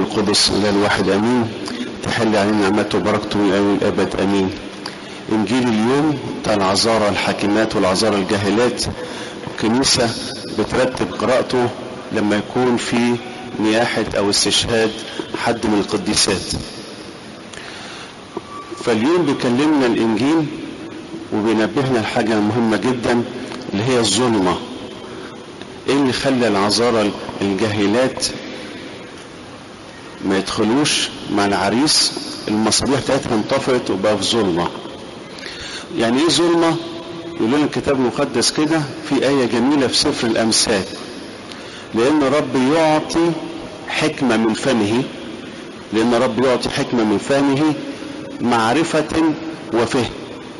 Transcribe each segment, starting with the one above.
القدس إلى الواحد أمين تحل علينا نعمته وبركته من الآن الأبد أمين إنجيل اليوم بتاع العذارى الحاكمات والعذارى الجاهلات الكنيسة بترتب قراءته لما يكون في نياحة أو استشهاد حد من القديسات فاليوم بيكلمنا الإنجيل وبينبهنا لحاجة مهمة جدا اللي هي الظلمة ايه اللي خلى العذارى الجاهلات ما يدخلوش مع العريس المصابيح بتاعتها انطفت وبقى في ظلمه يعني ايه ظلمه يقول لنا الكتاب المقدس كده في آية جميلة في سفر الأمثال لأن رب يعطي حكمة من فمه لأن رب يعطي حكمة من فمه معرفة وفهم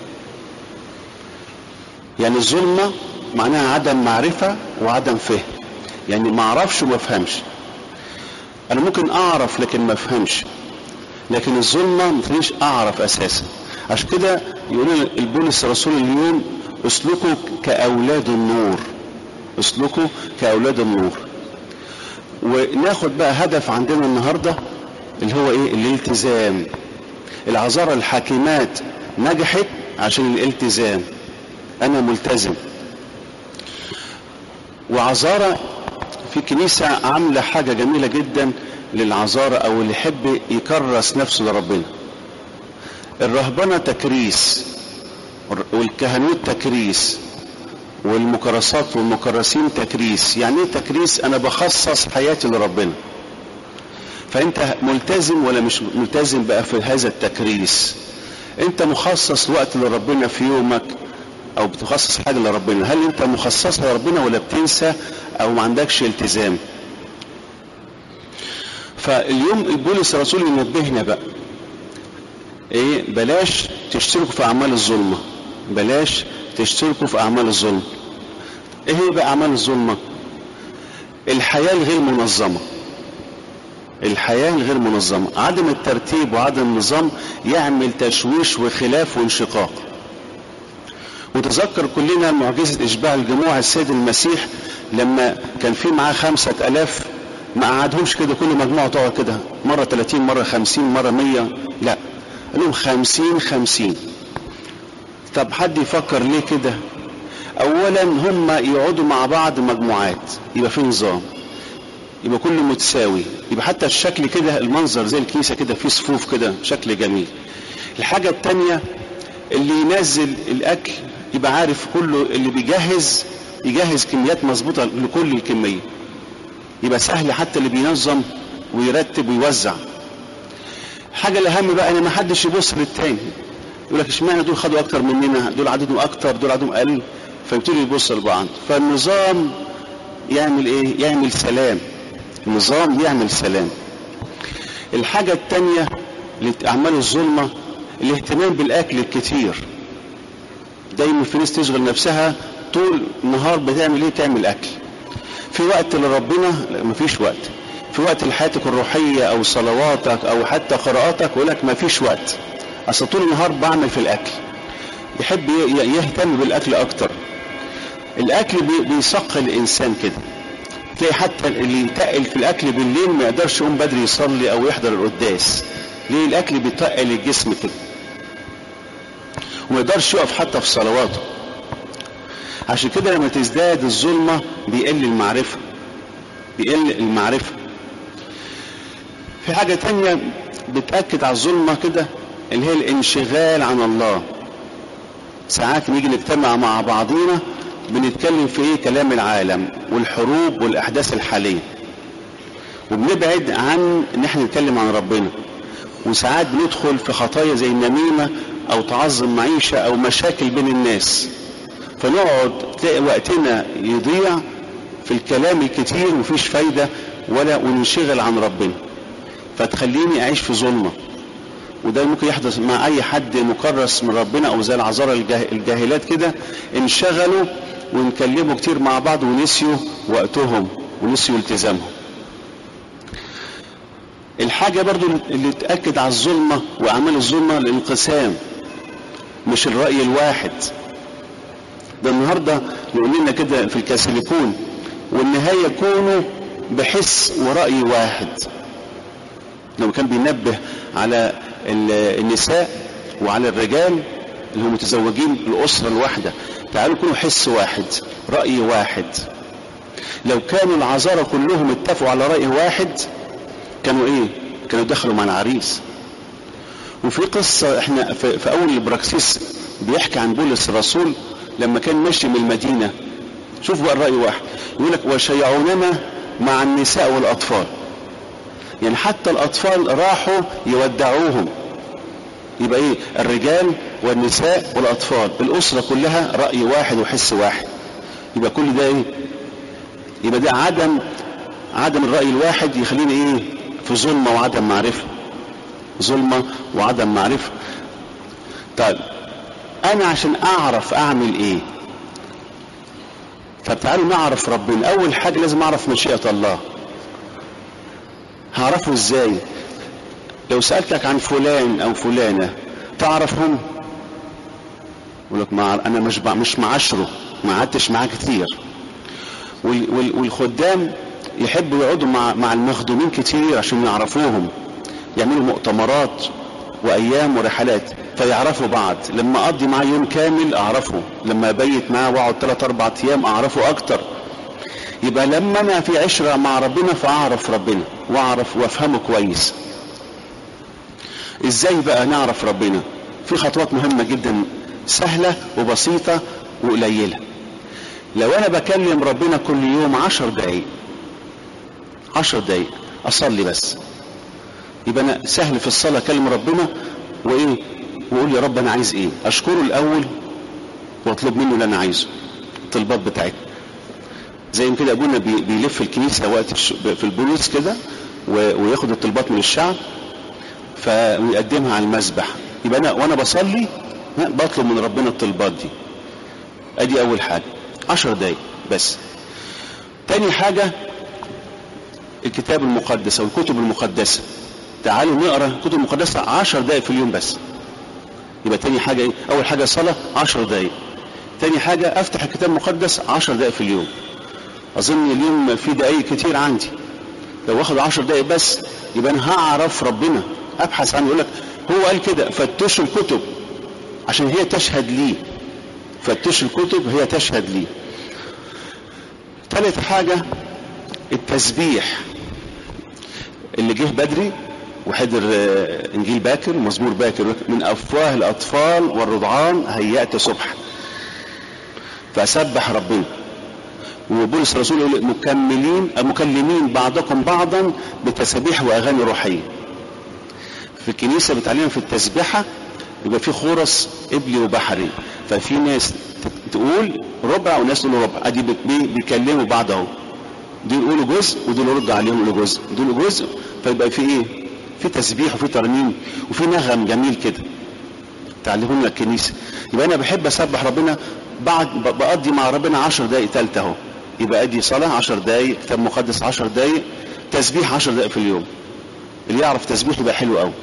يعني الظلمة معناها عدم معرفة وعدم فهم يعني ما اعرفش وما افهمش انا ممكن اعرف لكن ما افهمش لكن الظلمة ما تخلينيش اعرف اساسا عشان كده يقول البولس الرسول اليوم اسلكوا كاولاد النور اسلكوا كاولاد النور وناخد بقى هدف عندنا النهارده اللي هو ايه الالتزام العذارى الحاكمات نجحت عشان الالتزام انا ملتزم وعذارى في كنيسة عاملة حاجة جميلة جدا للعذارى او اللي يحب يكرس نفسه لربنا الرهبنة تكريس والكهنوت تكريس والمكرسات والمكرسين تكريس يعني ايه تكريس انا بخصص حياتي لربنا فانت ملتزم ولا مش ملتزم بقى في هذا التكريس انت مخصص وقت لربنا في يومك او بتخصص حاجه لربنا هل انت مخصص لربنا ولا بتنسى او ما عندكش التزام فاليوم البولس الرسول ينبهنا بقى ايه بلاش تشتركوا في اعمال الظلمه بلاش تشتركوا في اعمال الظلم ايه هي بقى اعمال الظلمه الحياه الغير منظمه الحياه الغير منظمه عدم الترتيب وعدم النظام يعمل تشويش وخلاف وانشقاق وتذكر كلنا معجزة إشباع الجموع السيد المسيح لما كان في معاه خمسة ألاف ما قعدهمش كده كل مجموعة تقعد كده مرة 30 مرة 50 مرة 100 لا قال لهم 50 50 طب حد يفكر ليه كده أولا هم يقعدوا مع بعض مجموعات يبقى في نظام يبقى كله متساوي يبقى حتى الشكل كده المنظر زي الكنيسة كده في صفوف كده شكل جميل الحاجة التانية اللي ينزل الأكل يبقى عارف كله اللي بيجهز يجهز كميات مظبوطه لكل الكميه يبقى سهل حتى اللي بينظم ويرتب ويوزع حاجه الاهم بقى ان ما حدش يبص للتاني يقول لك اشمعنى دول خدوا اكتر مننا دول عددهم اكتر دول عددهم اقل فيبتدوا يبصوا لبعض فالنظام يعمل ايه يعمل سلام النظام يعمل سلام الحاجه الثانيه لاعمال الظلمه الاهتمام بالاكل الكتير دايما في ناس تشغل نفسها طول النهار بتعمل ايه تعمل اكل في وقت لربنا لا مفيش وقت في وقت لحياتك الروحية او صلواتك او حتى قراءاتك يقول لك مفيش وقت اصل طول النهار بعمل في الاكل يحب يهتم بالاكل اكتر الاكل بيثقل الانسان كده تلاقي حتى اللي يتقل في الاكل بالليل ما يقدرش يقوم بدري يصلي او يحضر القداس ليه الاكل بيتقل الجسم كده وما يقدرش يقف حتى في صلواته عشان كده لما تزداد الظلمه بيقل المعرفه بيقل المعرفه في حاجه تانية بتاكد على الظلمه كده اللي هي الانشغال عن الله ساعات نيجي نجتمع مع بعضينا بنتكلم في ايه كلام العالم والحروب والاحداث الحاليه وبنبعد عن ان احنا نتكلم عن ربنا وساعات بندخل في خطايا زي النميمه او تعظم معيشة او مشاكل بين الناس فنقعد تلاقي وقتنا يضيع في الكلام الكتير ومفيش فايدة ولا وننشغل عن ربنا فتخليني اعيش في ظلمة وده ممكن يحدث مع اي حد مكرس من ربنا او زي العذارى الجاهلات كده انشغلوا ونكلموا كتير مع بعض ونسيوا وقتهم ونسيوا التزامهم الحاجة برضو اللي تأكد على الظلمة وأعمال الظلمة الانقسام مش الرأي الواحد ده النهاردة يقول لنا كده في الكاثوليكون والنهاية كونوا بحس ورأي واحد لما كان بينبه على النساء وعلى الرجال اللي هم متزوجين الأسرة الواحدة تعالوا كونوا حس واحد رأي واحد لو كانوا العذارى كلهم اتفقوا على رأي واحد كانوا ايه كانوا دخلوا مع العريس وفي قصة احنا في, في اول البراكسيس بيحكي عن بولس الرسول لما كان ماشي من المدينة شوف بقى الرأي واحد يقول لك وشيعوننا مع النساء والأطفال يعني حتى الأطفال راحوا يودعوهم يبقى ايه الرجال والنساء والأطفال الأسرة كلها رأي واحد وحس واحد يبقى كل ده ايه يبقى ده عدم عدم الرأي الواحد يخليني ايه في ظلمة وعدم معرفة ظلمة وعدم معرفة طيب انا عشان اعرف اعمل ايه طب تعالوا نعرف ربنا اول حاجة لازم اعرف مشيئة الله هعرفه ازاي لو سألتك عن فلان او فلانة تعرفهم يقول لك مع... انا مش ب... مش معاشره ما قعدتش معاه كتير وال... وال... والخدام يحبوا يقعدوا مع مع المخدومين كتير عشان يعرفوهم يعملوا مؤتمرات وايام ورحلات فيعرفوا بعض لما اقضي معاه يوم كامل اعرفه لما ابيت معاه واقعد 3 4 ايام اعرفه اكتر يبقى لما انا في عشره مع ربنا فاعرف ربنا واعرف وافهمه كويس ازاي بقى نعرف ربنا في خطوات مهمه جدا سهله وبسيطه وقليله لو انا بكلم ربنا كل يوم عشر دقايق عشر دقايق اصلي بس يبقى انا سهل في الصلاه اكلم ربنا وايه واقول يا رب انا عايز ايه اشكره الاول واطلب منه اللي انا عايزه الطلبات بتاعتنا زي ما كده ابونا بيلف الكنيسه وقت في البوليس كده وياخد الطلبات من الشعب فيقدمها على المسبح يبقى انا وانا بصلي بطلب من ربنا الطلبات دي ادي اول حاجه عشر دقايق بس تاني حاجه الكتاب المقدس او الكتب المقدسه تعالوا نقرا الكتب المقدسه عشر دقايق في اليوم بس يبقى تاني حاجه ايه اول حاجه صلاه عشر دقايق تاني حاجه افتح الكتاب المقدس عشر دقايق في اليوم اظن اليوم في دقايق كتير عندي لو واخد عشر دقايق بس يبقى انا هعرف ربنا ابحث عنه يقول لك هو قال كده فتشوا الكتب عشان هي تشهد لي فتشوا الكتب هي تشهد لي ثالث حاجة التسبيح اللي جه بدري وحضر انجيل باكر ومزمور باكر من افواه الاطفال والرضعان هيأت سبحا فاسبح ربنا وبولس الرسول يقول مكملين مكلمين بعضكم بعضا بتسابيح واغاني روحيه في الكنيسه بتعلمنا في التسبيحه يبقى في خرس ابلي وبحري ففي ناس تقول ربع وناس تقول ربع ادي بيكلموا بعض اهو دول يقولوا جزء ودول يردوا عليهم يقولوا جزء دول جزء فيبقى في ايه في تسبيح وفي ترنيم وفي نغم جميل كده تعلمونا الكنيسه يبقى انا بحب اسبح ربنا بعد بقضي مع ربنا عشر دقايق تالتة اهو يبقى ادي صلاه عشر دقايق كتاب مقدس عشر دقايق تسبيح عشر دقايق في اليوم اللي يعرف تسبيح يبقى حلو قوي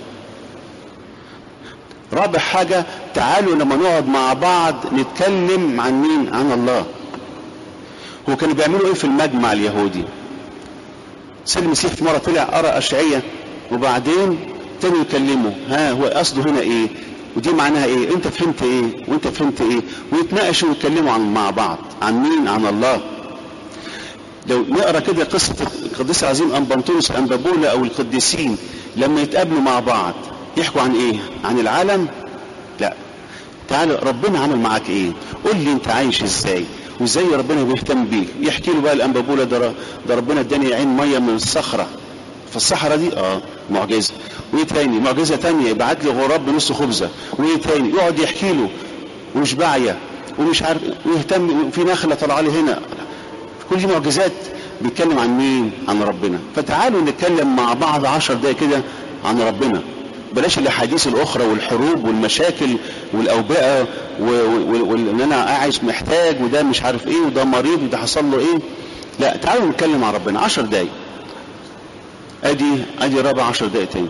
رابع حاجة تعالوا لما نقعد مع بعض نتكلم عن مين عن الله هو كانوا بيعملوا ايه في المجمع اليهودي سيد المسيح في مرة طلع قرأ أشعية وبعدين تاني يكلمه ها هو قصده هنا ايه ودي معناها ايه انت فهمت ايه وانت فهمت ايه ويتناقشوا ويتكلموا عن مع بعض عن مين عن الله لو نقرا كده قصه القديس العظيم انبنطونس انبابولا او القديسين لما يتقابلوا مع بعض يحكوا عن ايه عن العالم لا تعال ربنا عمل معاك ايه قول لي انت عايش ازاي وازاي ربنا بيهتم بيك يحكي له بقى الانبابولا ده ده ربنا اداني عين ميه من الصخره فالصحراء دي اه معجزه وايه تاني معجزه تانية يبعت لي غراب بنص خبزه وايه تاني يقعد يحكي له ومش باعيه ومش عارف ويهتم في نخله طالعه لي هنا كل دي معجزات بيتكلم عن مين عن ربنا فتعالوا نتكلم مع بعض عشر دقايق كده عن ربنا بلاش الاحاديث الاخرى والحروب والمشاكل والاوبئه وان انا عايش محتاج وده مش عارف ايه وده مريض وده حصل له ايه لا تعالوا نتكلم عن ربنا عشر دقايق ادي ادي رابع عشر دقايق تاني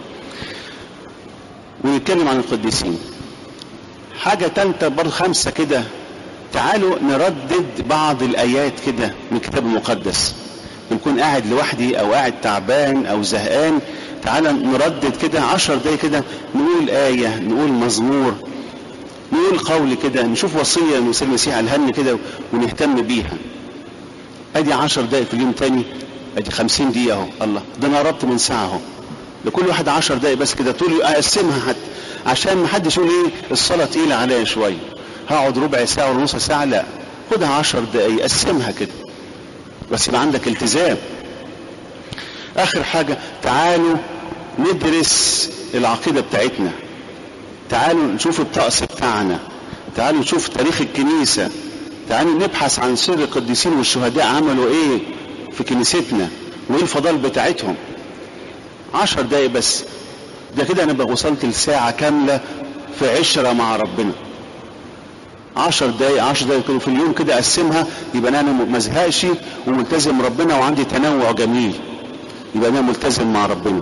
ونتكلم عن القديسين حاجة تالتة برضه خمسة كده تعالوا نردد بعض الآيات كده من الكتاب المقدس بنكون قاعد لوحدي او قاعد تعبان او زهقان تعالى نردد كده عشر دقايق كده نقول آية نقول مزمور نقول قول كده نشوف وصية من سيد المسيح الهن كده ونهتم بيها ادي عشر دقايق في اليوم تاني ادي خمسين دقيقة اهو الله ده انا قربت من ساعة اهو لكل واحد عشر دقايق بس كده طول اقسمها حتى عشان ما حدش يقول ايه الصلاة تقيلة عليا شوية هقعد ربع ساعة ولا نص ساعة لا خدها عشر دقايق قسمها كده بس يبقى عندك التزام اخر حاجة تعالوا ندرس العقيدة بتاعتنا تعالوا نشوف الطقس بتاعنا تعالوا نشوف تاريخ الكنيسة تعالوا نبحث عن سر القديسين والشهداء عملوا ايه في كنيستنا وايه الفضائل بتاعتهم عشر دقايق بس ده كده انا بقى وصلت لساعة كاملة في عشرة مع ربنا عشر دقايق عشر دقايق كده في اليوم كده اقسمها يبقى انا مزهقش وملتزم ربنا وعندي تنوع جميل يبقى انا ملتزم مع ربنا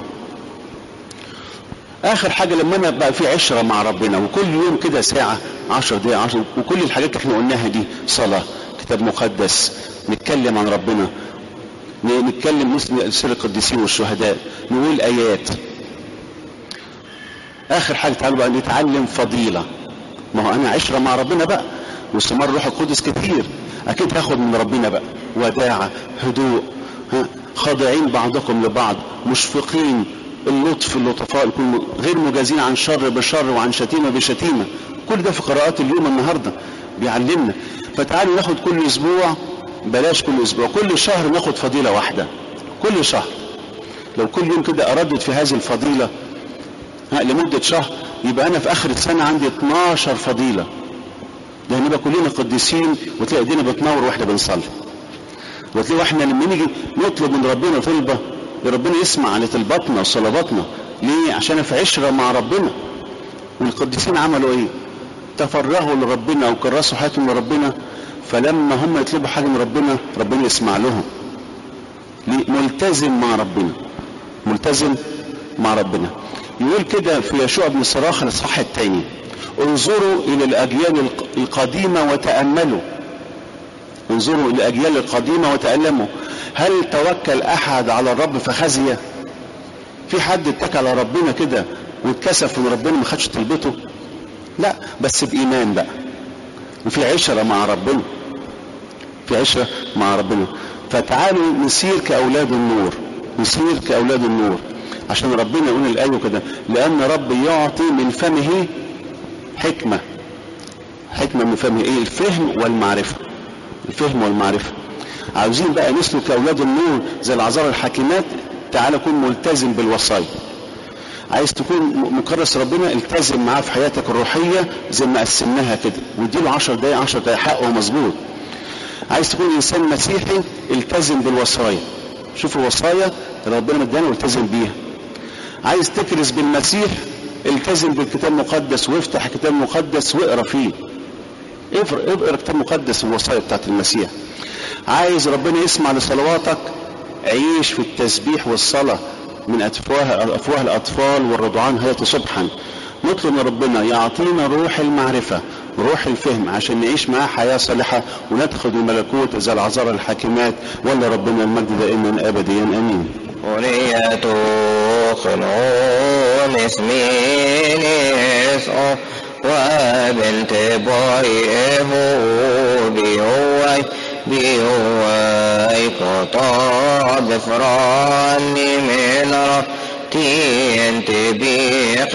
اخر حاجة لما انا بقى في عشرة مع ربنا وكل يوم كده ساعة عشر دقايق عشر وكل الحاجات اللي احنا قلناها دي صلاة كتاب مقدس نتكلم عن ربنا نتكلم مثل سر القديسين والشهداء نقول ايات اخر حاجة تعالوا بقى نتعلم فضيلة ما هو انا عشرة مع ربنا بقى واستمر روح القدس كتير اكيد هاخد من ربنا بقى وداعة هدوء ها خاضعين بعضكم لبعض مشفقين اللطف اللطفاء يكون غير مجازين عن شر بشر وعن شتيمة بشتيمة كل ده في قراءات اليوم النهاردة بيعلمنا فتعالوا ناخد كل اسبوع بلاش كل اسبوع كل شهر ناخد فضيلة واحدة كل شهر لو كل يوم كده اردد في هذه الفضيلة ها لمدة شهر يبقى انا في اخر السنة عندي 12 فضيلة ده هنبقى كلنا قديسين وتلاقي ايدينا بتنور واحنا بنصلي وتلاقي احنا لما نيجي نطلب من ربنا طلبة ربنا يسمع على طلباتنا وصلواتنا ليه عشان في عشرة مع ربنا والقديسين عملوا ايه تفرغوا لربنا او كرسوا حياتهم لربنا فلما هم يطلبوا حاجة من ربنا ربنا يسمع لهم ليه ملتزم مع ربنا ملتزم مع ربنا يقول كده في يشوع بن صراخ الاصحاح الثاني انظروا الى الاجيال القديمة وتأملوا انظروا الى الاجيال القديمة وتألموا هل توكل احد على الرب فخزي في حد اتكل على ربنا كده واتكسف من ربنا ما خدش طلبته لا بس بايمان بقى وفي عشرة مع ربنا في عشرة مع ربنا فتعالوا نسير كأولاد النور نسير كأولاد النور عشان ربنا يقول الآية كده لأن رب يعطي من فمه حكمة حكمة من فمه ايه الفهم والمعرفة الفهم والمعرفة عاوزين بقى نسلك كأولاد النور زي العذار الحاكمات تعالى كن ملتزم بالوصايا عايز تكون مكرس ربنا التزم معاه في حياتك الروحية زي ما قسمناها كده واديله 10 دقايق 10 دقايق حقه مظبوط عايز تكون انسان مسيحي التزم بالوصايا شوف الوصايا اللي ربنا مدانا والتزم بيها عايز تكرس بالمسيح التزم بالكتاب المقدس وافتح كتاب مقدس واقرا فيه اقرا كتاب مقدس الوصايا بتاعت المسيح عايز ربنا يسمع لصلواتك عيش في التسبيح والصلاة من أفواه, أفواه الأطفال والرضعان هيات صبحا نطلب من ربنا يعطينا روح المعرفة روح الفهم عشان نعيش معاه حياة صالحة وندخل الملكوت زي العذارى الحاكمات ولا ربنا المجد دائما أبديا أمين ولية خلعون اسمين اسعو وبنت بويه بيوي بيوي قطع بفراني من رتين تبي